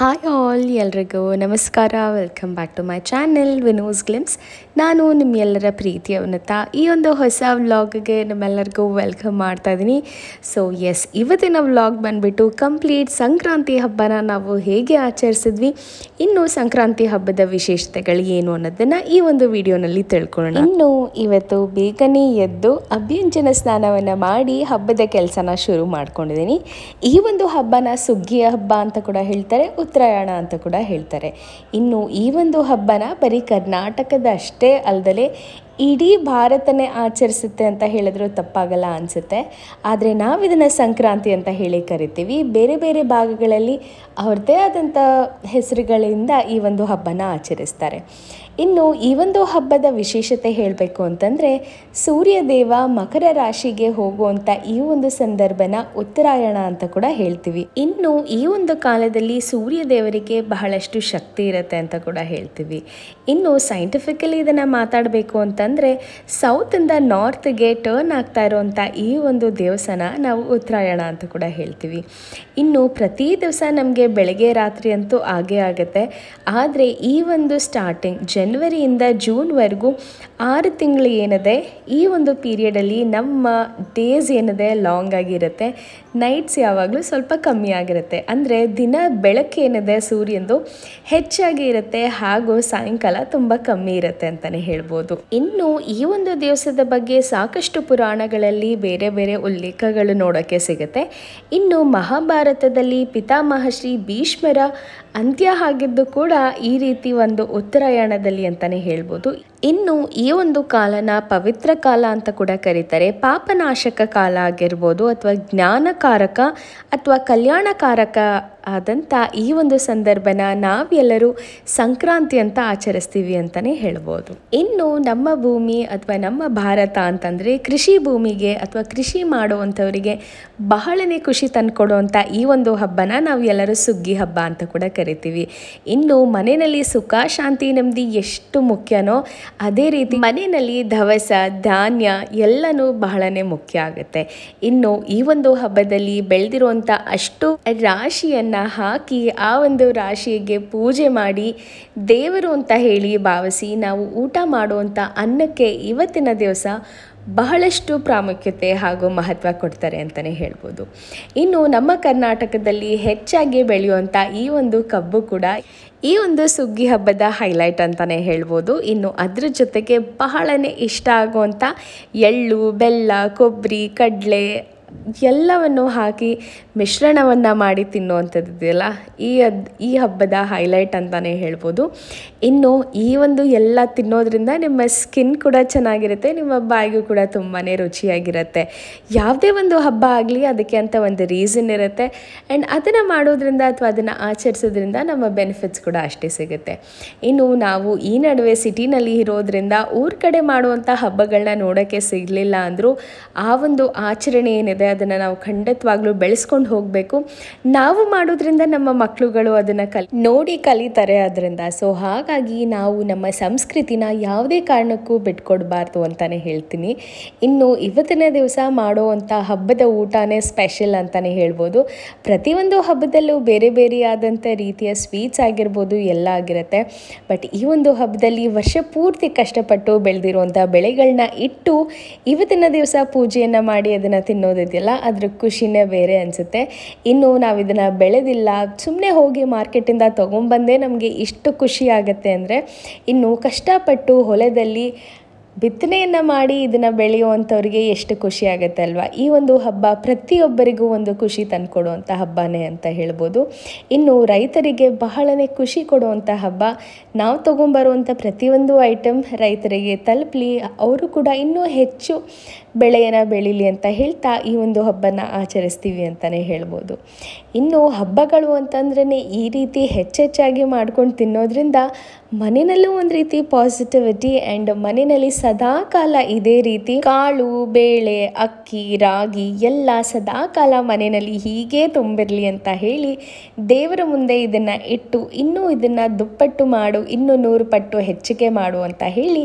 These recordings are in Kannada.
ಹಾಯ್ ಆಲ್ ಎಲ್ರಿಗೂ ನಮಸ್ಕಾರ welcome back to my channel Vino's glimpse ನಾನು ನಿಮ್ಮೆಲ್ಲರ ಪ್ರೀತಿಯ ಉನ್ನತ ಈ ಒಂದು ಹೊಸ ವ್ಲಾಗ್ಗೆ ನಿಮ್ಮೆಲ್ಲರಿಗೂ ವೆಲ್ಕಮ್ ಮಾಡ್ತಾ ಇದ್ದೀನಿ ಸೊ ಎಸ್ ಇವತ್ತಿನ ವ್ಲಾಗ್ ಬಂದುಬಿಟ್ಟು ಕಂಪ್ಲೀಟ್ ಸಂಕ್ರಾಂತಿ ಹಬ್ಬನ ನಾವು ಹೇಗೆ ಆಚರಿಸಿದ್ವಿ ಇನ್ನು ಸಂಕ್ರಾಂತಿ ಹಬ್ಬದ ವಿಶೇಷತೆಗಳು ಏನು ಅನ್ನೋದನ್ನು ಈ ಒಂದು ವಿಡಿಯೋನಲ್ಲಿ ತಿಳ್ಕೊಳ್ಳೋಣ ಇನ್ನು ಇವತ್ತು ಬೇಗನೆ ಎದ್ದು ಅಭ್ಯಂಜನ ಸ್ನಾನವನ್ನು ಮಾಡಿ ಹಬ್ಬದ ಕೆಲಸನ ಶುರು ಮಾಡ್ಕೊಂಡಿದ್ದೀನಿ ಈ ಒಂದು ಹಬ್ಬನ ಸುಗ್ಗಿಯ ಹಬ್ಬ ಅಂತ ಕೂಡ ಹೇಳ್ತಾರೆ ಉತ್ತರಾಯಣ ಅಂತ ಕೂಡ ಹೇಳ್ತಾರೆ ಇನ್ನು ಈ ಒಂದು ಹಬ್ಬನ ಬರೀ ಕರ್ನಾಟಕದ ಅಷ್ಟೇ ಅಲ್ಲದೆ ಇಡೀ ಭಾರತನೇ ಆಚರಿಸುತ್ತೆ ಅಂತ ಹೇಳಿದ್ರು ತಪ್ಪಾಗಲ್ಲ ಅನಿಸುತ್ತೆ ಆದರೆ ನಾವು ಇದನ್ನು ಸಂಕ್ರಾಂತಿ ಅಂತ ಹೇಳಿ ಕರಿತೀವಿ ಬೇರೆ ಬೇರೆ ಭಾಗಗಳಲ್ಲಿ ಅವ್ರದ್ದೇ ಆದಂಥ ಹೆಸರುಗಳಿಂದ ಈ ಒಂದು ಹಬ್ಬನ ಆಚರಿಸ್ತಾರೆ ಇನ್ನು ಈ ಒಂದು ಹಬ್ಬದ ವಿಶೇಷತೆ ಹೇಳಬೇಕು ಅಂತಂದರೆ ಸೂರ್ಯದೇವ ಮಕರ ರಾಶಿಗೆ ಹೋಗುವಂಥ ಈ ಒಂದು ಸಂದರ್ಭನ ಉತ್ತರಾಯಣ ಅಂತ ಕೂಡ ಹೇಳ್ತೀವಿ ಇನ್ನು ಈ ಒಂದು ಕಾಲದಲ್ಲಿ ಸೂರ್ಯ ದೇವರಿಗೆ ಬಹಳಷ್ಟು ಶಕ್ತಿ ಇರುತ್ತೆ ಅಂತ ಕೂಡ ಹೇಳ್ತೀವಿ ಇನ್ನು ಸೈಂಟಿಫಿಕಲಿ ಇದನ್ನು ಮಾತಾಡಬೇಕು ಅಂತಂದರೆ ಸೌತಿಂದ ನಾರ್ತ್ಗೆ ಟರ್ನ್ ಆಗ್ತಾ ಇರೋವಂಥ ಈ ಒಂದು ದೇವಸ್ಥಾನ ನಾವು ಉತ್ತರಾಯಣ ಅಂತ ಕೂಡ ಹೇಳ್ತೀವಿ ಇನ್ನು ಪ್ರತಿ ದಿವಸ ನಮಗೆ ಬೆಳಗ್ಗೆ ರಾತ್ರಿ ಅಂತೂ ಆಗೇ ಆಗುತ್ತೆ ಆದರೆ ಈ ಒಂದು ಸ್ಟಾರ್ಟಿಂಗ್ ಜನವರಿಯಿಂದ ಜೂನ್ವರೆಗೂ ಆರು ತಿಂಗಳು ಏನಿದೆ ಈ ಒಂದು ಪೀರಿಯಡಲ್ಲಿ ನಮ್ಮ ಡೇಸ್ ಏನಿದೆ ಲಾಂಗ್ ಆಗಿರುತ್ತೆ ನೈಟ್ಸ್ ಯಾವಾಗಲೂ ಸ್ವಲ್ಪ ಕಮ್ಮಿ ಆಗಿರುತ್ತೆ ಅಂದರೆ ದಿನ ಬೆಳಕೇನಿದೆ ಸೂರ್ಯಂದು ಹೆಚ್ಚಾಗಿ ಇರುತ್ತೆ ಹಾಗೂ ಸಾಯಂಕಾಲ ತುಂಬ ಕಮ್ಮಿ ಇರುತ್ತೆ ಅಂತಲೇ ಹೇಳ್ಬೋದು ಇನ್ನು ಈ ಒಂದು ದಿವಸದ ಬಗ್ಗೆ ಸಾಕಷ್ಟು ಪುರಾಣಗಳಲ್ಲಿ ಬೇರೆ ಬೇರೆ ಉಲ್ಲೇಖಗಳು ನೋಡೋಕ್ಕೆ ಸಿಗುತ್ತೆ ಇನ್ನು ಮಹಾಭಾರತದಲ್ಲಿ ಪಿತಾಮಹ ಶ್ರೀ ಭೀಷ್ಮರ ಅಂತ್ಯ ಆಗಿದ್ದು ಕೂಡ ಈ ರೀತಿ ಒಂದು ಉತ್ತರಾಯಣದಲ್ಲಿ ಅಂತಲೇ ಹೇಳ್ಬೋದು ಇನ್ನು ಈ ಒಂದು ಕಾಲನ ಪವಿತ್ರ ಕಾಲ ಅಂತ ಕೂಡ ಕರೀತಾರೆ ಪಾಪನಾಶಕ ಕಾಲ ಆಗಿರ್ಬೋದು ಅಥವಾ ಜ್ಞಾನಕಾರಕ ಅಥವಾ ಕಲ್ಯಾಣಕಾರಕ ಆದಂಥ ಈ ಒಂದು ಸಂದರ್ಭನ ನಾವೆಲ್ಲರೂ ಸಂಕ್ರಾಂತಿ ಅಂತ ಆಚರಿಸ್ತೀವಿ ಅಂತಲೇ ಹೇಳ್ಬೋದು ಇನ್ನು ನಮ್ಮ ಭೂಮಿ ಅಥವಾ ನಮ್ಮ ಭಾರತ ಅಂತಂದರೆ ಕೃಷಿ ಭೂಮಿಗೆ ಅಥವಾ ಕೃಷಿ ಮಾಡುವಂಥವರಿಗೆ ಬಹಳನೇ ಖುಷಿ ತಂದುಕೊಡುವಂಥ ಈ ಒಂದು ಹಬ್ಬನ ನಾವು ಎಲ್ಲರೂ ಸುಗ್ಗಿ ಹಬ್ಬ ಅಂತ ಕೂಡ ಕರಿತೀವಿ ಇನ್ನು ಮನೆಯಲ್ಲಿ ಸುಖ ಶಾಂತಿ ನೆಮ್ಮದಿ ಎಷ್ಟು ಮುಖ್ಯನೋ ಅದೇ ರೀತಿ ಮನೆಯಲ್ಲಿ ದವಸ ಧಾನ್ಯ ಎಲ್ಲನೂ ಬಹಳನೇ ಮುಖ್ಯ ಆಗುತ್ತೆ ಇನ್ನು ಈ ಒಂದು ಹಬ್ಬದಲ್ಲಿ ಬೆಳೆದಿರುವಂಥ ಅಷ್ಟು ರಾಶಿಯನ್ನು ಹಾಕಿ ಆ ಒಂದು ರಾಶಿಗೆ ಪೂಜೆ ಮಾಡಿ ದೇವರು ಅಂತ ಹೇಳಿ ಭಾವಿಸಿ ನಾವು ಊಟ ಮಾಡುವಂಥ ಅನ್ನಕ್ಕೆ ಇವತ್ತಿನ ದಿವಸ ಬಹಳಷ್ಟು ಪ್ರಾಮುಖ್ಯತೆ ಹಾಗೂ ಮಹತ್ವ ಕೊಡ್ತಾರೆ ಅಂತಲೇ ಹೇಳ್ಬೋದು ಇನ್ನು ನಮ್ಮ ಕರ್ನಾಟಕದಲ್ಲಿ ಹೆಚ್ಚಾಗಿ ಬೆಳೆಯುವಂಥ ಈ ಒಂದು ಕಬ್ಬು ಕೂಡ ಈ ಒಂದು ಸುಗ್ಗಿ ಹಬ್ಬದ ಹೈಲೈಟ್ ಅಂತಲೇ ಹೇಳ್ಬೋದು ಇನ್ನು ಅದ್ರ ಜೊತೆಗೆ ಬಹಳನೇ ಇಷ್ಟ ಆಗುವಂಥ ಎಳ್ಳು ಬೆಲ್ಲ ಕೊಬ್ಬರಿ ಕಡಲೆ ಎಲ್ಲವನ್ನು ಹಾಕಿ ಮಿಶ್ರಣವನ್ನು ಮಾಡಿ ತಿನ್ನುವಂಥದ್ದು ಇದೆಯಲ್ಲ ಈ ಅದ್ ಈ ಹಬ್ಬದ ಹೈಲೈಟ್ ಅಂತಲೇ ಹೇಳ್ಬೋದು ಇನ್ನು ಈ ಒಂದು ಎಲ್ಲ ತಿನ್ನೋದ್ರಿಂದ ನಿಮ್ಮ ಸ್ಕಿನ್ ಕೂಡ ಚೆನ್ನಾಗಿರುತ್ತೆ ನಿಮ್ಮ ಬಾಯಿಗೂ ಕೂಡ ತುಂಬಾ ರುಚಿಯಾಗಿರುತ್ತೆ ಯಾವುದೇ ಒಂದು ಹಬ್ಬ ಆಗಲಿ ಅದಕ್ಕೆ ಅಂತ ಒಂದು ರೀಸನ್ ಇರುತ್ತೆ ಆ್ಯಂಡ್ ಅದನ್ನು ಮಾಡೋದ್ರಿಂದ ಅಥವಾ ಅದನ್ನು ಆಚರಿಸೋದ್ರಿಂದ ನಮ್ಮ ಬೆನಿಫಿಟ್ಸ್ ಕೂಡ ಅಷ್ಟೇ ಸಿಗುತ್ತೆ ಇನ್ನು ನಾವು ಈ ನಡುವೆ ಸಿಟಿನಲ್ಲಿ ಇರೋದ್ರಿಂದ ಊರ ಕಡೆ ಮಾಡುವಂಥ ಹಬ್ಬಗಳನ್ನ ನೋಡೋಕ್ಕೆ ಸಿಗಲಿಲ್ಲ ಅಂದರೂ ಆ ಒಂದು ಆಚರಣೆ ಏನಿದೆ ಅದನ್ನು ನಾವು ಖಂಡಿತವಾಗ್ಲೂ ಬೆಳೆಸ್ಕೊಂಡು ಹೋಗಬೇಕು ನಾವು ಮಾಡೋದ್ರಿಂದ ನಮ್ಮ ಮಕ್ಕಳುಗಳು ಅದನ್ನು ಕಲ್ ನೋಡಿ ಕಲಿತಾರೆ ಅದರಿಂದ ಸೊ ಹಾಗಾಗಿ ನಾವು ನಮ್ಮ ಸಂಸ್ಕೃತಿನ ಯಾವುದೇ ಕಾರಣಕ್ಕೂ ಬಿಟ್ಕೊಡ್ಬಾರ್ದು ಅಂತಲೇ ಹೇಳ್ತೀನಿ ಇನ್ನು ಇವತ್ತಿನ ದಿವಸ ಮಾಡುವಂಥ ಹಬ್ಬದ ಊಟನೇ ಸ್ಪೆಷಲ್ ಅಂತಲೇ ಹೇಳ್ಬೋದು ಪ್ರತಿಯೊಂದು ಹಬ್ಬದಲ್ಲೂ ಬೇರೆ ಬೇರೆ ಆದಂಥ ರೀತಿಯ ಸ್ವೀಟ್ಸ್ ಆಗಿರ್ಬೋದು ಎಲ್ಲ ಆಗಿರುತ್ತೆ ಬಟ್ ಈ ಒಂದು ಹಬ್ಬದಲ್ಲಿ ವರ್ಷ ಪೂರ್ತಿ ಕಷ್ಟಪಟ್ಟು ಬೆಳೆದಿರುವಂಥ ಬೆಳೆಗಳನ್ನ ಇಟ್ಟು ಇವತ್ತಿನ ದಿವಸ ಪೂಜೆಯನ್ನು ಮಾಡಿ ಅದನ್ನು ತಿನ್ನೋದಿದೆಯಲ್ಲ ಅದ್ರ ಖುಷಿನೇ ಬೇರೆ ಅನಿಸುತ್ತೆ ಇನ್ನು ನಾವು ಇದನ್ನು ಬೆಳೆದಿಲ್ಲ ಸುಮ್ಮನೆ ಹೋಗಿ ಮಾರ್ಕೆಟಿಂದ ತೊಗೊಂಬಂದೇ ನಮಗೆ ಇಷ್ಟು ಖುಷಿ ಆಗುತ್ತೆ ಅಂದರೆ ಇನ್ನು ಕಷ್ಟಪಟ್ಟು ಹೊಲದಲ್ಲಿ ಬಿತ್ತನೆಯನ್ನು ಮಾಡಿ ಇದನ್ನು ಬೆಳೆಯುವಂಥವ್ರಿಗೆ ಎಷ್ಟು ಖುಷಿ ಆಗುತ್ತೆ ಅಲ್ವಾ ಈ ಒಂದು ಹಬ್ಬ ಪ್ರತಿಯೊಬ್ಬರಿಗೂ ಒಂದು ಖುಷಿ ತಂದುಕೊಡುವಂಥ ಹಬ್ಬನೇ ಅಂತ ಹೇಳ್ಬೋದು ಇನ್ನು ರೈತರಿಗೆ ಬಹಳನೇ ಖುಷಿ ಕೊಡುವಂಥ ಹಬ್ಬ ನಾವು ತೊಗೊಂಬರುವಂಥ ಪ್ರತಿಯೊಂದು ಐಟಮ್ ರೈತರಿಗೆ ತಲುಪಲಿ ಅವರು ಕೂಡ ಇನ್ನೂ ಹೆಚ್ಚು ಬೆಳೆಯನ್ನು ಬೆಳೀಲಿ ಅಂತ ಹೇಳ್ತಾ ಈ ಒಂದು ಹಬ್ಬನ ಆಚರಿಸ್ತೀವಿ ಅಂತಲೇ ಹೇಳ್ಬೋದು ಇನ್ನು ಹಬ್ಬಗಳು ಅಂತಂದ್ರೇ ಈ ರೀತಿ ಹೆಚ್ಚೆಚ್ಚಾಗಿ ಮಾಡ್ಕೊಂಡು ತಿನ್ನೋದ್ರಿಂದ ಮನೆಯಲ್ಲೂ ಒಂದು ರೀತಿ ಪಾಸಿಟಿವಿಟಿ ಆ್ಯಂಡ್ ಮನೆಯಲ್ಲಿ ಸದಾ ಕಾಲ ಇದೇ ರೀತಿ ಕಾಳು ಬೇಳೆ ಅಕ್ಕಿ ರಾಗಿ ಎಲ್ಲ ಸದಾ ಕಾಲ ಮನೆಯಲ್ಲಿ ಹೀಗೆ ತುಂಬಿರಲಿ ಅಂತ ಹೇಳಿ ದೇವರ ಮುಂದೆ ಇದನ್ನು ಇಟ್ಟು ಇನ್ನೂ ಇದನ್ನು ದುಪ್ಪಟ್ಟು ಮಾಡು ಇನ್ನೂ ನೂರು ಪಟ್ಟು ಹೆಚ್ಚಿಗೆ ಮಾಡು ಅಂತ ಹೇಳಿ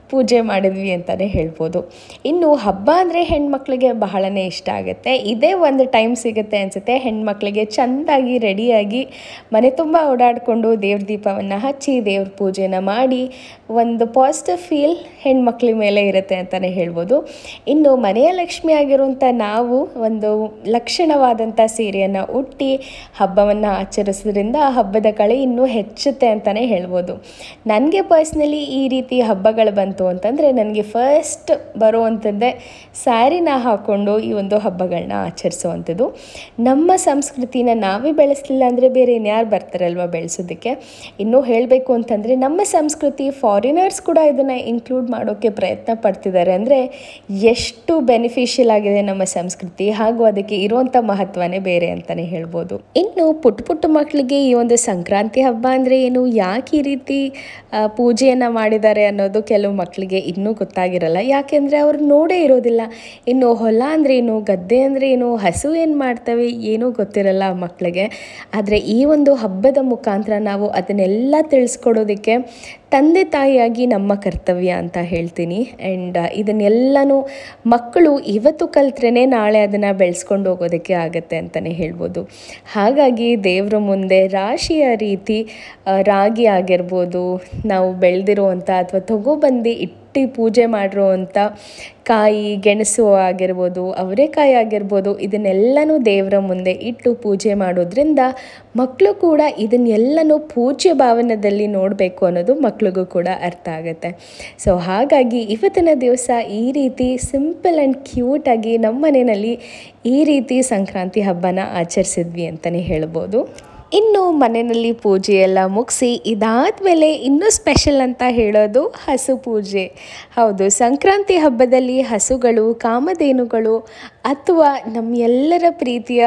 ಪೂಜೆ ಮಾಡಿದ್ವಿ ಅಂತಲೇ ಹೇಳ್ಬೋದು ಇನ್ನು ಹಬ್ಬ ಅಂದರೆ ಹೆಣ್ಮಕ್ಳಿಗೆ ಬಹಳನೇ ಇಷ್ಟ ಆಗುತ್ತೆ ಇದೇ ಒಂದು ಟೈಮ್ ಸಿಗುತ್ತೆ ಅನಿಸುತ್ತೆ ಹೆಣ್ಮಕ್ಳಿಗೆ ಚೆಂದಾಗಿ ರೆಡಿಯಾಗಿ ಮನೆ ತುಂಬ ಓಡಾಡಿಕೊಂಡು ದೇವ್ರ ದೀಪವನ್ನು ಹಚ್ಚಿ ದೇವ್ರ ಪೂಜೆನ ಮಾಡಿ ಒಂದು ಪಾಸಿಟಿವ್ ಫೀಲ್ ಹೆಣ್ಮಕ್ಳ ಮೇಲೆ ಇರುತ್ತೆ ಅಂತಲೇ ಹೇಳ್ಬೋದು ಇನ್ನು ಮನೆಯ ಲಕ್ಷ್ಮಿ ಆಗಿರುವಂಥ ನಾವು ಒಂದು ಲಕ್ಷಣವಾದಂಥ ಸೀರೆಯನ್ನು ಉಟ್ಟಿ ಹಬ್ಬವನ್ನು ಆಚರಿಸೋದ್ರಿಂದ ಆ ಹಬ್ಬದ ಕಳೆ ಇನ್ನೂ ಹೆಚ್ಚುತ್ತೆ ಅಂತಲೇ ಹೇಳ್ಬೋದು ನನಗೆ ಪರ್ಸ್ನಲಿ ಈ ರೀತಿ ಹಬ್ಬಗಳು ಬಂತು ಅಂತಂದರೆ ನನಗೆ ಫಸ್ಟ್ ಬರುವಂಥದ್ದೇ ಸ್ಯಾರಿನ ಹಾಕ್ಕೊಂಡು ಈ ಒಂದು ಹಬ್ಬಗಳನ್ನ ಆಚರಿಸುವಂಥದ್ದು ನಮ್ಮ ಸಂಸ್ಕೃತಿನ ನಾವೇ ಬೆಳೆಸಲಿಲ್ಲ ಅಂದರೆ ಬೇರೆ ಇನ್ಯಾರು ಬರ್ತಾರಲ್ವ ಬೆಳೆಸೋದಕ್ಕೆ ಇನ್ನೂ ಹೇಳಬೇಕು ಅಂತಂದರೆ ನಮ್ಮ ಸಂಸ್ಕೃತಿ ಫಾರಿನರ್ಸ್ ಕೂಡ ಇದನ್ನು ಇನ್ಕ್ಲೂಡ್ ಮಾಡೋಕ್ಕೆ ಪ್ರಯತ್ನ ಪಡ್ತಿದ್ದಾರೆ ಅಂದರೆ ಎಷ್ಟು ಬೆನಿಫಿಷಿಯಲ್ ಆಗಿದೆ ನಮ್ಮ ಸಂಸ್ಕೃತಿ ಹಾಗೂ ಅದಕ್ಕೆ ಇರುವಂಥ ಮಹತ್ವನೇ ಬೇರೆ ಅಂತಲೇ ಹೇಳ್ಬೋದು ಇನ್ನು ಪುಟ್ಟ ಪುಟ್ಟ ಮಕ್ಕಳಿಗೆ ಈ ಒಂದು ಸಂಕ್ರಾಂತಿ ಹಬ್ಬ ಅಂದರೆ ಏನು ಯಾಕೆ ಈ ರೀತಿ ಪೂಜೆಯನ್ನು ಮಾಡಿದ್ದಾರೆ ಅನ್ನೋದು ಕೆಲವು ಮಕ್ಕಳಿಗೆ ಇನ್ನೂ ಗೊತ್ತಾಗಿರಲ್ಲ ಯಾಕೆಂದರೆ ಅವ್ರು ನೋಡೇ ಇರೋದಿಲ್ಲ ಇನ್ನು ಹೊಲ ಅಂದರೆ ಏನು ಗದ್ದೆ ಅಂದರೆ ಏನು ಹಸು ಏನು ಮಾಡ್ತವೆ ಏನೂ ಗೊತ್ತಿರಲ್ಲ ಆ ಮಕ್ಕಳಿಗೆ ಆದರೆ ಈ ಒಂದು ಹಬ್ಬದ ಮುಖಾಂತರ ನಾವು ಅದನ್ನೆಲ್ಲ ತಿಳಿಸ್ಕೊಡೋದಕ್ಕೆ ತಂದೆ ತಾಯಿಯಾಗಿ ನಮ್ಮ ಕರ್ತವ್ಯ ಅಂತ ಹೇಳ್ತೀನಿ ಆ್ಯಂಡ್ ಇದನ್ನೆಲ್ಲನೂ ಮಕ್ಕಳು ಇವತ್ತು ಕಲ್ತ್ರೇ ನಾಳೆ ಅದನ್ನು ಬೆಳೆಸ್ಕೊಂಡು ಹೋಗೋದಕ್ಕೆ ಆಗುತ್ತೆ ಅಂತಲೇ ಹೇಳ್ಬೋದು ಹಾಗಾಗಿ ದೇವರ ಮುಂದೆ ರಾಶಿಯ ರೀತಿ ರಾಗಿ ಆಗಿರ್ಬೋದು ನಾವು ಬೆಳೆದಿರುವಂಥ ಅಥವಾ ತಗೊಬಂದು ಇಟ್ಟು ಪೂಜೆ ಮಾಡಿರುವಂಥ ಕಾಯಿ ಗೆಣಸು ಆಗಿರ್ಬೋದು ಅವರೆಕಾಯಿ ಆಗಿರ್ಬೋದು ಇದನ್ನೆಲ್ಲನೂ ದೇವರ ಮುಂದೆ ಇಟ್ಟು ಪೂಜೆ ಮಾಡೋದ್ರಿಂದ ಮಕ್ಕಳು ಕೂಡ ಇದನ್ನೆಲ್ಲನೂ ಪೂಜ್ಯ ಭಾವನದಲ್ಲಿ ನೋಡಬೇಕು ಅನ್ನೋದು ಮಕ್ಳಿಗೂ ಕೂಡ ಅರ್ಥ ಆಗುತ್ತೆ ಸೊ ಹಾಗಾಗಿ ಇವತ್ತಿನ ದಿವಸ ಈ ರೀತಿ ಸಿಂಪಲ್ ಆ್ಯಂಡ್ ಕ್ಯೂಟಾಗಿ ನಮ್ಮ ಮನೆಯಲ್ಲಿ ಈ ರೀತಿ ಸಂಕ್ರಾಂತಿ ಹಬ್ಬನ ಆಚರಿಸಿದ್ವಿ ಅಂತಲೇ ಹೇಳ್ಬೋದು ಇನ್ನು ಮನೆಯಲ್ಲಿ ಪೂಜೆ ಎಲ್ಲ ಮುಗಿಸಿ ಇದಾದಮೇಲೆ ಇನ್ನೂ ಸ್ಪೆಷಲ್ ಅಂತ ಹೇಳೋದು ಹಸು ಪೂಜೆ ಹೌದು ಸಂಕ್ರಾಂತಿ ಹಬ್ಬದಲ್ಲಿ ಹಸುಗಳು ಕಾಮಧೇನುಗಳು ಅಥವಾ ನಮ್ಮ ಎಲ್ಲರ ಪ್ರೀತಿಯ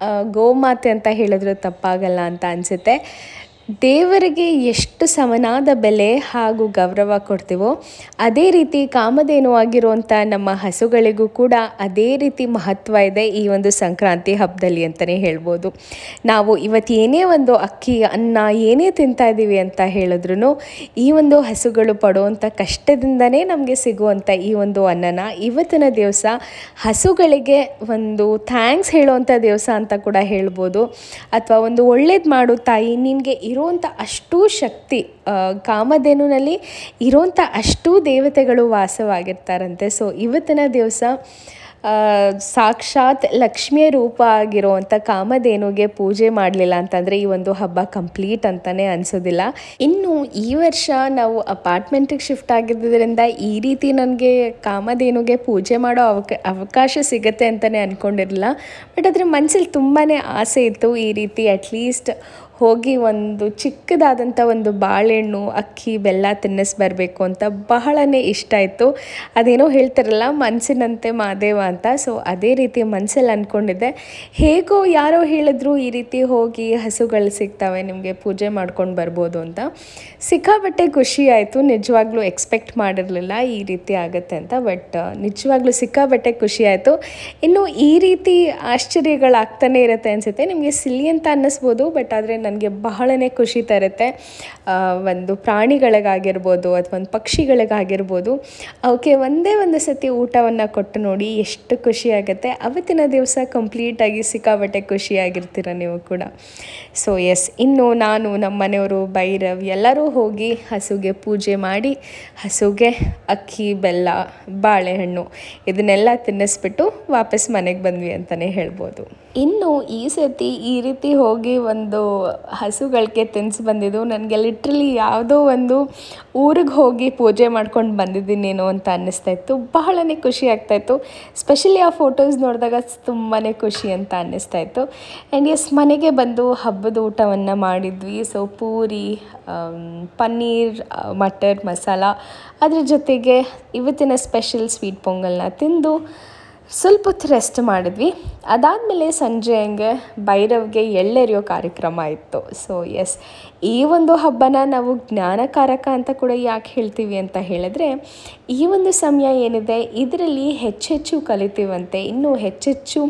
ಗೋಮಾತೆ ಅಂತ ಹೇಳಿದ್ರು ತಪ್ಪಾಗಲ್ಲ ಅಂತ ಅನಿಸುತ್ತೆ ದೇವರಿಗೆ ಎಷ್ಟು ಸಮನಾದ ಬೆಲೆ ಹಾಗೂ ಗೌರವ ಕೊಡ್ತೀವೋ ಅದೇ ರೀತಿ ಕಾಮಧೇನು ಆಗಿರುವಂಥ ನಮ್ಮ ಹಸುಗಳಿಗೂ ಕೂಡ ಅದೇ ರೀತಿ ಮಹತ್ವ ಇದೆ ಈ ಒಂದು ಸಂಕ್ರಾಂತಿ ಹಬ್ಬದಲ್ಲಿ ಅಂತಲೇ ಹೇಳ್ಬೋದು ನಾವು ಇವತ್ತು ಏನೇ ಒಂದು ಅಕ್ಕಿ ಅನ್ನ ಏನೇ ತಿಂತಾ ಇದ್ದೀವಿ ಅಂತ ಹೇಳಿದ್ರು ಈ ಒಂದು ಹಸುಗಳು ಪಡುವಂಥ ಕಷ್ಟದಿಂದನೇ ನಮಗೆ ಸಿಗುವಂಥ ಈ ಒಂದು ಅನ್ನನ ಇವತ್ತಿನ ದಿವಸ ಹಸುಗಳಿಗೆ ಒಂದು ಥ್ಯಾಂಕ್ಸ್ ಹೇಳುವಂಥ ದಿವಸ ಅಂತ ಕೂಡ ಹೇಳ್ಬೋದು ಅಥವಾ ಒಂದು ಒಳ್ಳೇದು ಮಾಡು ತಾಯಿ ನಿನಗೆ ಇರುವಂಥ ಅಷ್ಟೂ ಶಕ್ತಿ ಕಾಮಧೇನುನಲ್ಲಿ ಇರುವಂಥ ಅಷ್ಟೂ ದೇವತೆಗಳು ವಾಸವಾಗಿರ್ತಾರಂತೆ ಸೊ ಇವತ್ತಿನ ದಿವಸ ಸಾಕ್ಷಾತ್ ಲಕ್ಷ್ಮಿಯ ರೂಪ ಆಗಿರುವಂಥ ಕಾಮಧೇನುಗೆ ಪೂಜೆ ಮಾಡಲಿಲ್ಲ ಅಂತಂದರೆ ಈ ಒಂದು ಹಬ್ಬ ಕಂಪ್ಲೀಟ್ ಅಂತಲೇ ಅನಿಸೋದಿಲ್ಲ ಇನ್ನು ಈ ವರ್ಷ ನಾವು ಅಪಾರ್ಟ್ಮೆಂಟಿಗೆ ಶಿಫ್ಟ್ ಆಗಿದ್ದರಿಂದ ಈ ರೀತಿ ನನಗೆ ಕಾಮಧೇನುಗೆ ಪೂಜೆ ಮಾಡೋ ಅವಕ ಅವಕಾಶ ಸಿಗುತ್ತೆ ಅಂತಲೇ ಅಂದ್ಕೊಂಡಿರಲಿಲ್ಲ ಬಟ್ ಅದರ ಮನಸ್ಸಲ್ಲಿ ತುಂಬಾ ಆಸೆ ಇತ್ತು ಈ ರೀತಿ ಅಟ್ಲೀಸ್ಟ್ ಹೋಗಿ ಒಂದು ಚಿಕ್ಕದಾದಂಥ ಒಂದು ಬಾಳೆಹಣ್ಣು ಅಕ್ಕಿ ಬೆಲ್ಲ ತಿನ್ನಿಸ್ಬರಬೇಕು ಅಂತ ಬಹಳನೇ ಇಷ್ಟ ಇತ್ತು ಅದೇನೋ ಹೇಳ್ತಾರಲ್ಲ ಮನಸ್ಸಿನಂತೆ ಮಾದೇವ ಅಂತ ಸೊ ಅದೇ ರೀತಿ ಮನಸ್ಸಲ್ಲಿ ಅಂದ್ಕೊಂಡಿದ್ದೆ ಹೇಗೋ ಯಾರೋ ಹೇಳಿದ್ರು ಈ ರೀತಿ ಹೋಗಿ ಹಸುಗಳು ಸಿಗ್ತವೆ ನಿಮಗೆ ಪೂಜೆ ಮಾಡ್ಕೊಂಡು ಬರ್ಬೋದು ಅಂತ ಸಿಕ್ಕಾಬಟ್ಟೆ ಖುಷಿ ಆಯಿತು ನಿಜವಾಗ್ಲೂ ಎಕ್ಸ್ಪೆಕ್ಟ್ ಮಾಡಿರಲಿಲ್ಲ ಈ ರೀತಿ ಆಗುತ್ತೆ ಅಂತ ಬಟ್ ನಿಜವಾಗ್ಲೂ ಸಿಕ್ಕಾಬಟ್ಟೆ ಖುಷಿ ಆಯಿತು ಇನ್ನು ಈ ರೀತಿ ಆಶ್ಚರ್ಯಗಳಾಗ್ತಾನೆ ಇರುತ್ತೆ ಅನಿಸುತ್ತೆ ನಿಮಗೆ ಸಿಲ್ಲಿ ಅಂತ ಅನ್ನಿಸ್ಬೋದು ಬಟ್ ಆದರೆ ನನಗೆ ಬಹಳನೇ ಖುಷಿ ತರುತ್ತೆ ಒಂದು ಪ್ರಾಣಿಗಳಿಗಾಗಿರ್ಬೋದು ಅಥವಾ ಒಂದು ಪಕ್ಷಿಗಳಿಗಾಗಿರ್ಬೋದು ಅವಕ್ಕೆ ಒಂದೇ ಒಂದು ಸತಿ ಊಟವನ್ನು ಕೊಟ್ಟು ನೋಡಿ ಎಷ್ಟು ಖುಷಿ ಆಗುತ್ತೆ ಅವತ್ತಿನ ದಿವಸ ಕಂಪ್ಲೀಟಾಗಿ ಸಿಕ್ಕಾಬಟ್ಟೆ ಖುಷಿಯಾಗಿರ್ತೀರ ನೀವು ಕೂಡ ಸೊ ಎಸ್ ಇನ್ನು ನಾನು ನಮ್ಮ ಮನೆಯವರು ಭೈರವ್ ಎಲ್ಲರೂ ಹೋಗಿ ಹಸುಗೆ ಪೂಜೆ ಮಾಡಿ ಹಸುಗೆ ಅಕ್ಕಿ ಬೆಲ್ಲ ಬಾಳೆಹಣ್ಣು ಇದನ್ನೆಲ್ಲ ತಿನ್ನಿಸ್ಬಿಟ್ಟು ವಾಪಸ್ ಮನೆಗೆ ಬಂದ್ವಿ ಅಂತಲೇ ಹೇಳ್ಬೋದು ಇನ್ನು ಈ ಸತಿ ಈ ರೀತಿ ಹೋಗಿ ಒಂದು ಹಸುಗಳಿಗೆ ತಿನ್ಸಿ ಬಂದಿದ್ದು ನನಗೆ ಲಿಟ್ರಲಿ ಯಾವುದೋ ಒಂದು ಊರಿಗೆ ಹೋಗಿ ಪೂಜೆ ಮಾಡ್ಕೊಂಡು ಬಂದಿದ್ದೀನೇನೋ ಅಂತ ಅನ್ನಿಸ್ತಾ ಇತ್ತು ಬಹಳನೇ ಖುಷಿ ಆಗ್ತಾಯಿತ್ತು ಸ್ಪೆಷಲಿ ಆ ಫೋಟೋಸ್ ನೋಡಿದಾಗ ತುಂಬಾ ಖುಷಿ ಅಂತ ಅನ್ನಿಸ್ತಾ ಇತ್ತು ಆ್ಯಂಡ್ ಎಸ್ ಮನೆಗೆ ಬಂದು ಹಬ್ಬದ ಊಟವನ್ನು ಮಾಡಿದ್ವಿ ಸೊ ಪೂರಿ ಪನ್ನೀರ್ ಮಟರ್ ಮಸಾಲ ಅದ್ರ ಜೊತೆಗೆ ಇವತ್ತಿನ ಸ್ಪೆಷಲ್ ಸ್ವೀಟ್ ಪೊಂಗಲ್ನ ತಿಂದು ಸ್ವಲ್ಪ ಹೊತ್ತು ರೆಸ್ಟ್ ಮಾಡಿದ್ವಿ ಅದಾದಮೇಲೆ ಸಂಜೆ ಹಂಗೆ ಭೈರವ್ಗೆ ಎಳ್ಳೆರಿಯೋ ಕಾರ್ಯಕ್ರಮ ಇತ್ತು ಸೊ ಎಸ್ ಈ ಒಂದು ಹಬ್ಬನ ನಾವು ಜ್ಞಾನಕಾರಕ ಅಂತ ಕೂಡ ಯಾಕೆ ಹೇಳ್ತೀವಿ ಅಂತ ಹೇಳಿದ್ರೆ ಈ ಒಂದು ಸಮಯ ಏನಿದೆ ಇದರಲ್ಲಿ ಹೆಚ್ಚೆಚ್ಚು ಕಲಿತೀವಂತೆ ಇನ್ನೂ ಹೆಚ್ಚೆಚ್ಚು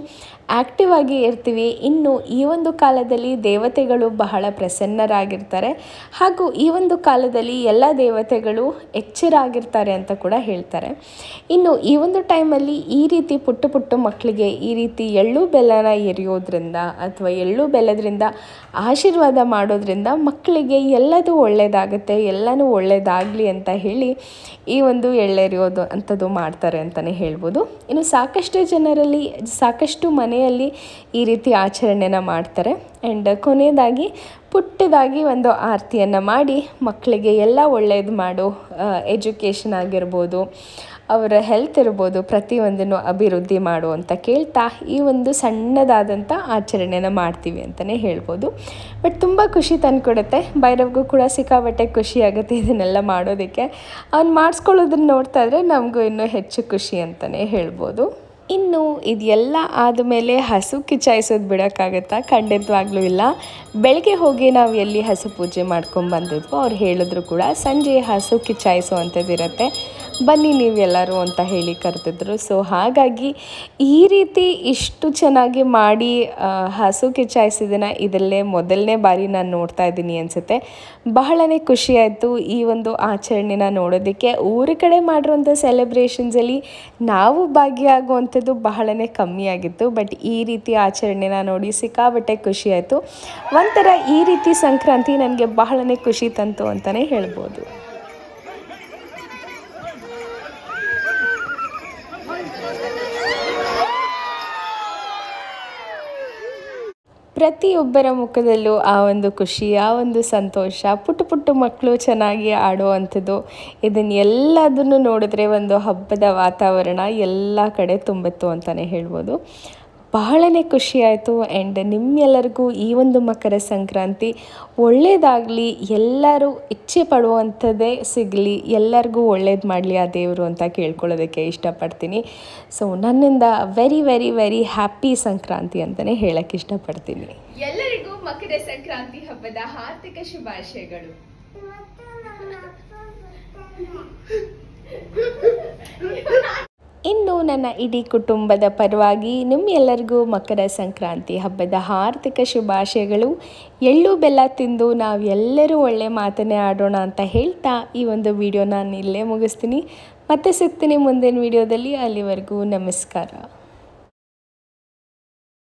ಆ್ಯಕ್ಟಿವ್ ಆಗಿ ಇರ್ತೀವಿ ಇನ್ನು ಈ ಒಂದು ಕಾಲದಲ್ಲಿ ದೇವತೆಗಳು ಬಹಳ ಪ್ರಸನ್ನರಾಗಿರ್ತಾರೆ ಹಾಗೂ ಈ ಒಂದು ಕಾಲದಲ್ಲಿ ಎಲ್ಲ ದೇವತೆಗಳು ಎಚ್ಚರಾಗಿರ್ತಾರೆ ಅಂತ ಕೂಡ ಹೇಳ್ತಾರೆ ಇನ್ನು ಈ ಒಂದು ಟೈಮಲ್ಲಿ ಈ ರೀತಿ ಪುಟ್ಟ ಪುಟ್ಟ ಮಕ್ಕಳಿಗೆ ಈ ರೀತಿ ಎಳ್ಳು ಬೆಲ್ಲನ ಎರೆಯೋದ್ರಿಂದ ಅಥವಾ ಎಳ್ಳು ಬೆಲ್ಲದ್ರಿಂದ ಆಶೀರ್ವಾದ ಮಾಡೋದ್ರಿಂದ ಮಕ್ಕಳಿಗೆ ಎಲ್ಲದೂ ಒಳ್ಳೆಯದಾಗುತ್ತೆ ಎಲ್ಲನೂ ಒಳ್ಳೆಯದಾಗಲಿ ಅಂತ ಹೇಳಿ ಈ ಒಂದು ಎಳ್ಳೆರೆಯೋದು ಅಂಥದ್ದು ಮಾಡ್ತಾರೆ ಅಂತಲೇ ಹೇಳ್ಬೋದು ಇನ್ನು ಸಾಕಷ್ಟು ಜನರಲ್ಲಿ ಸಾಕಷ್ಟು ಮನೆಯಲ್ಲಿ ಈ ರೀತಿ ಆಚರಣೆನ ಮಾಡ್ತಾರೆ ಆ್ಯಂಡ್ ಕೊನೆಯದಾಗಿ ಪುಟ್ಟದಾಗಿ ಒಂದು ಆರತಿಯನ್ನು ಮಾಡಿ ಮಕ್ಕಳಿಗೆ ಎಲ್ಲ ಒಳ್ಳೇದು ಮಾಡು ಎಜುಕೇಷನ್ ಆಗಿರ್ಬೋದು ಅವರ ಹೆಲ್ತ್ ಇರ್ಬೋದು ಪ್ರತಿಯೊಂದನ್ನು ಅಭಿವೃದ್ಧಿ ಮಾಡು ಅಂತ ಕೇಳ್ತಾ ಈ ಒಂದು ಸಣ್ಣದಾದಂಥ ಆಚರಣೆನ ಮಾಡ್ತೀವಿ ಅಂತಲೇ ಹೇಳ್ಬೋದು ಬಟ್ ತುಂಬ ಖುಷಿ ತಂದುಕೊಡುತ್ತೆ ಭೈರವ್ಗೂ ಕೂಡ ಸಿಕ್ಕಾಬಟ್ಟೆ ಖುಷಿ ಆಗುತ್ತೆ ಇದನ್ನೆಲ್ಲ ಮಾಡೋದಕ್ಕೆ ಅವ್ನು ಮಾಡಿಸ್ಕೊಳ್ಳೋದನ್ನ ನೋಡ್ತಾ ಇದ್ರೆ ನಮಗೂ ಇನ್ನೂ ಹೆಚ್ಚು ಖುಷಿ ಅಂತಲೇ ಹೇಳ್ಬೋದು ಇನ್ನು ಇದೆಲ್ಲ ಆದಮೇಲೆ ಹಸು ಕಿಚಾಯಿಸೋದು ಬಿಡೋಕ್ಕಾಗತ್ತಾ ಖಂಡಿತವಾಗ್ಲೂ ಇಲ್ಲ ಬೆಳಗ್ಗೆ ಹೋಗಿ ನಾವು ಎಲ್ಲಿ ಹಸು ಪೂಜೆ ಮಾಡ್ಕೊಂಡು ಬಂದಿದ್ವೋ ಅವ್ರು ಹೇಳಿದ್ರು ಕೂಡ ಸಂಜೆ ಹಸು ಕಿಚಾಯಿಸೋ ಅಂಥದ್ದಿರುತ್ತೆ ಬನ್ನಿ ನೀವೆಲ್ಲರೂ ಅಂತ ಹೇಳಿ ಕರೆದಿದ್ರು ಸೊ ಹಾಗಾಗಿ ಈ ರೀತಿ ಇಷ್ಟು ಚೆನ್ನಾಗಿ ಮಾಡಿ ಆ, ಹಸು ಕಿಚಾಯಿಸಿದನ್ನ ಇದರಲ್ಲೇ ಮೊದಲನೇ ಬಾರಿ ನಾನು ನೋಡ್ತಾ ಇದ್ದೀನಿ ಅನಿಸುತ್ತೆ ಬಹಳನೇ ಖುಷಿ ಆಯಿತು ಈ ಒಂದು ಆಚರಣೆನ ನೋಡೋದಕ್ಕೆ ಊರ ಕಡೆ ಮಾಡಿರುವಂಥ ಸೆಲೆಬ್ರೇಷನ್ಸಲ್ಲಿ ನಾವು ಭಾಗಿಯಾಗುವಂಥದ್ದು ಬಹಳನೇ ಕಮ್ಮಿ ಆಗಿತ್ತು ಬಟ್ ಈ ರೀತಿ ಆಚರಣೆನ ನೋಡಿ ಸಿಕ್ಕಾಬಟ್ಟೆ ಖುಷಿ ಆಯಿತು ಒಂಥರ ಈ ರೀತಿ ಸಂಕ್ರಾಂತಿ ನನಗೆ ಬಹಳನೇ ಖುಷಿ ತಂತು ಅಂತಲೇ ಹೇಳ್ಬೋದು ಪ್ರತಿಯೊಬ್ಬರ ಮುಖದಲ್ಲೂ ಆ ಒಂದು ಖುಷಿ ಆ ಒಂದು ಸಂತೋಷ ಪುಟ್ಟ ಪುಟ್ಟ ಮಕ್ಕಳು ಚೆನ್ನಾಗಿ ಆಡುವಂಥದ್ದು ಇದನ್ನೆಲ್ಲದನ್ನು ನೋಡಿದ್ರೆ ಒಂದು ಹಬ್ಬದ ವಾತಾವರಣ ಎಲ್ಲ ಕಡೆ ತುಂಬಿತ್ತು ಅಂತಲೇ ಹೇಳ್ಬೋದು ಬಹಳನೇ ಖುಷಿ ಆಯಿತು ಆ್ಯಂಡ್ ನಿಮ್ಮೆಲ್ಲರಿಗೂ ಈ ಒಂದು ಮಕರ ಸಂಕ್ರಾಂತಿ ಒಳ್ಳೆಯದಾಗಲಿ ಎಲ್ಲರೂ ಇಚ್ಛೆ ಪಡುವಂಥದ್ದೇ ಸಿಗಲಿ ಎಲ್ಲರಿಗೂ ಒಳ್ಳೇದು ಮಾಡಲಿ ಆ ದೇವರು ಅಂತ ಕೇಳ್ಕೊಳ್ಳೋದಕ್ಕೆ ಇಷ್ಟಪಡ್ತೀನಿ ಸೊ ನನ್ನಿಂದ very very very happy Sankranti ಅಂತಲೇ ಹೇಳಕ್ಕೆ ಇಷ್ಟಪಡ್ತೀನಿ ಎಲ್ಲರಿಗೂ ಮಕರ ಸಂಕ್ರಾಂತಿ ಹಬ್ಬದ ಹಾರ್ದಿಕ ಶುಭಾಶಯಗಳು ಇನ್ನು ನನ್ನ ಇಡೀ ಕುಟುಂಬದ ಪರವಾಗಿ ನಿಮ್ಮೆಲ್ಲರಿಗೂ ಮಕರ ಸಂಕ್ರಾಂತಿ ಹಬ್ಬದ ಹಾರ್ದಿಕ ಶುಭಾಶಯಗಳು ಎಳ್ಳು ಬೆಲ್ಲ ತಿಂದು ನಾವೆಲ್ಲರೂ ಒಳ್ಳೆ ಮಾತನ್ನೇ ಆಡೋಣ ಅಂತ ಹೇಳ್ತಾ ಈ ಒಂದು ವಿಡಿಯೋ ನಾನು ಇಲ್ಲೇ ಮುಗಿಸ್ತೀನಿ ಮತ್ತೆ ಸಿಗ್ತೀನಿ ಮುಂದಿನ ವಿಡಿಯೋದಲ್ಲಿ ಅಲ್ಲಿವರೆಗೂ ನಮಸ್ಕಾರ